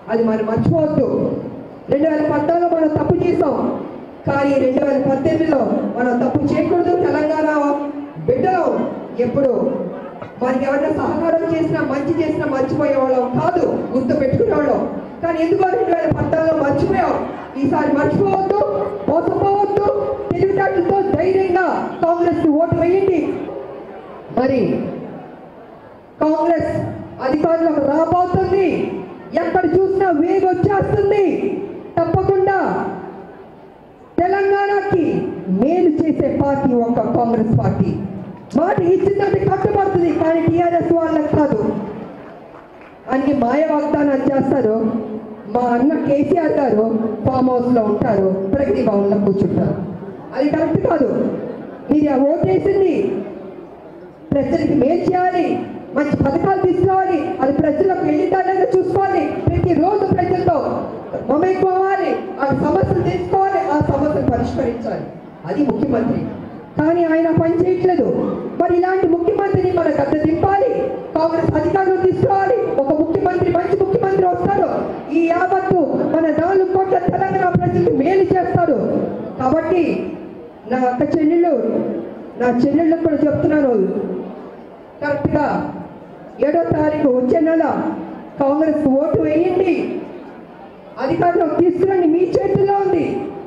అది మనం మర్చిపోవద్దు రెండు వేల పద్నాలుగులో మనం తప్పు చేసాం కానీ రెండు వేల పద్దెనిమిదిలో మనం తప్పు చేయకూడదు తెలంగాణ బిడ్డలు ఎప్పుడు మనకి ఎవరైనా సహకారం చేసినా మంచి చేసినా మర్చిపోయే వాళ్ళం కాదు గుర్తు పెట్టుకునేవాళ్ళం కానీ ఎందుకో రెండు వేల పద్నాలుగులో మర్చిపోయాం ఈసారి మర్చిపోవద్దు మోసపోవద్దు తెలివితేటలతో ధైర్యంగా కాంగ్రెస్ ఓటు వేయండి మరి కాంగ్రెస్ అధికారులకు రాబోతుంది ఎక్కడ చూసినా వేగ వచ్చేస్తుంది తప్పకుండా తెలంగాణకి మేలు చేసే పార్టీ ఒక కాంగ్రెస్ పార్టీ మాట ఇచ్చిందంటే కట్టుబడుతుంది కానీ టీఆర్ఎస్ వాళ్ళకి కాదు అన్ని మాయ వాగ్దానాలు చేస్తారు మా అన్న కేసీఆర్ గారు ఫామ్ హౌస్ లో ఉంటారు ప్రగతి భవన్ లో కూర్చుంటారు అది కరెక్ట్ కాదు మీరు ఆ ఓటేసింది ప్రజలకి మేలు చేయాలి మంచి పథకాలు తీసుకురావాలి అది ప్రజలకు వెళ్ళిందాన్ని చూసుకోవాలి ప్రతి రోజు ప్రజలతో మమేకోవాలి ఆ సమస్యలు తీసుకోవాలి ఆ సమస్యలు పరిష్కరించాలి అది ముఖ్యమంత్రి కానీ ఆయన పని చేయట్లేదు మరి ఇలాంటి ముఖ్యమంత్రిని మన గద్ద దింపాలి కాంగ్రెస్ అధికారులు తీసుకోవాలి ఒక ముఖ్యమంత్రి మంచి ముఖ్యమంత్రి వస్తాడు ఈ యావత్తు మన నాలుగు కోట్ల తెలంగాణ ప్రజలకు మేలు చేస్తాడు కాబట్టి నా అక్క చెల్లెళ్ళు నా చెల్లెళ్ళకు కూడా చెప్తున్నాను కరెక్ట్గా ఏడో తారీఖు వచ్చే నెల కాంగ్రెస్ ఓటు వేయండి అధికారంలోకి తీసుకురండి మీ చేతుల్లో ఉంది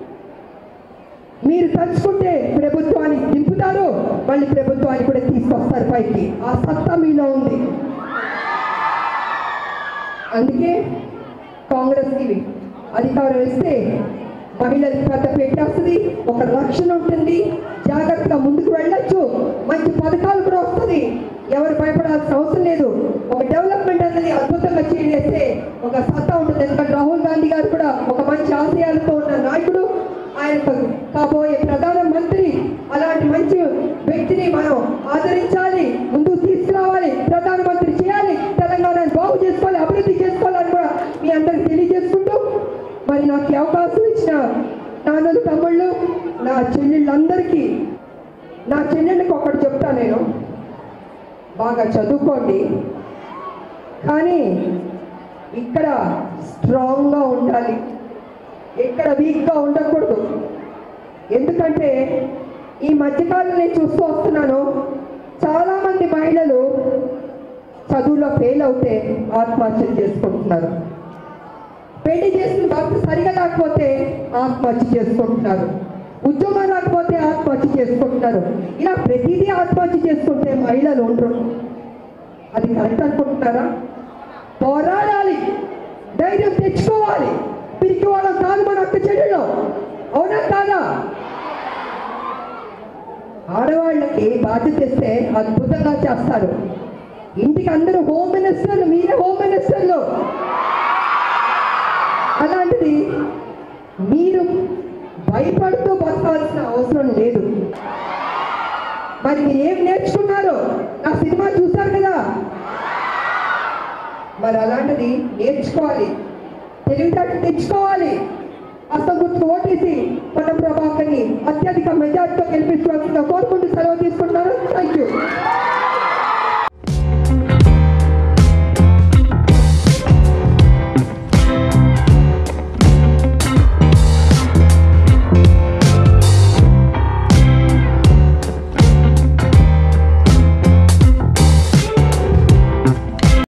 మీరు తలుచుకుంటే ప్రభుత్వానికి దింపుతారు మళ్ళీ ప్రభుత్వాన్ని కూడా తీసుకొస్తారు పైకి ఆ సత్తా మీలో ఉంది అందుకే కాంగ్రెస్కి అధికారం ఇస్తే మహిళలకు పెద్ద పెట్టేస్తుంది ఒక రక్షణ ఉంటుంది జాగ్రత్తగా ముందుకు వెళ్ళొచ్చు మంచి పథకాలు కూడా వస్తుంది ఎవరు భయపడాల్సిన అవసరం లేదు ఒక డెవలప్మెంట్ అనేది అద్భుతంగా చేస్తే ఒక సత్తా ఉంటుంది ఎందుకంటే రాహుల్ గాంధీ గారు కూడా ఒక మంచి ఆశయాలతో ఉన్న నాయకుడు ఆయన కాబోయే ప్రధాన మంత్రి అలాంటి మంచి వ్యక్తిని మనం ఆదరించాలి ముందుకు తీసుకురావాలి ప్రధానమంత్రి చేయాలి తెలంగాణను బాగు చేసుకోవాలి అభివృద్ధి చేసుకోవాలని కూడా మీ అందరికి తెలియజేసుకుంటూ మరి నాకు ఈ అవకాశం ఇచ్చిన నాన్నలు తమ్ముళ్ళు నా చెల్లెళ్ళందరికీ నా చెల్లెళ్ళకి ఒకటి చెప్తా నేను బాగా చదువుకోండి కానీ ఇక్కడ స్ట్రాంగ్గా ఉండాలి ఎక్కడ వీక్గా ఉండకూడదు ఎందుకంటే ఈ మధ్యకాలం నేను చూస్తూ వస్తున్నాను చాలామంది మహిళలు చదువులో ఫెయిల్ అవుతే ఆత్మహత్యలు చేసుకుంటున్నారు పెళ్లి చేసిన భర్త సరిగా లేకపోతే ఆత్మహత్య చేసుకుంటున్నారు ఉద్యోగం రాకపోతే ఆత్మహత్య చేసుకుంటున్నారు ఇలా ప్రతిదీ ఆత్మహత్య చేసుకుంటే మహిళలు ఉండరు అది కరెక్ట్ అనుకుంటున్నారా పోరాడాలి ధైర్యం తెచ్చుకోవాలి పిరికి వాళ్ళం కాదు మన అక్క చెల్లెలు అవునా కాదా ఆడవాళ్ళకి బాధ్యత ఇస్తే అద్భుతంగా చేస్తారు ఇంటికి అందరూ హోమ్ మినిస్టర్లు మీరే హోమ్ మినిస్టర్లు అలాంటిది మీరు భయపడుతూ బతకాల్సిన అవసరం లేదు మరి మీరు ఏం నేర్చుకున్నారు నా సినిమా చూశారు కదా మరి అలాంటిది నేర్చుకోవాలి తెలివితేటలు తెచ్చుకోవాలి అసలు గుర్తు ఓటేసి మన ప్రభాకర్ని అత్యధిక మెజార్టీతో గెలిపించవలసిందిగా కోరుకుంటూ సెలవు తీసుకుంటున్నాను థ్యాంక్ యూ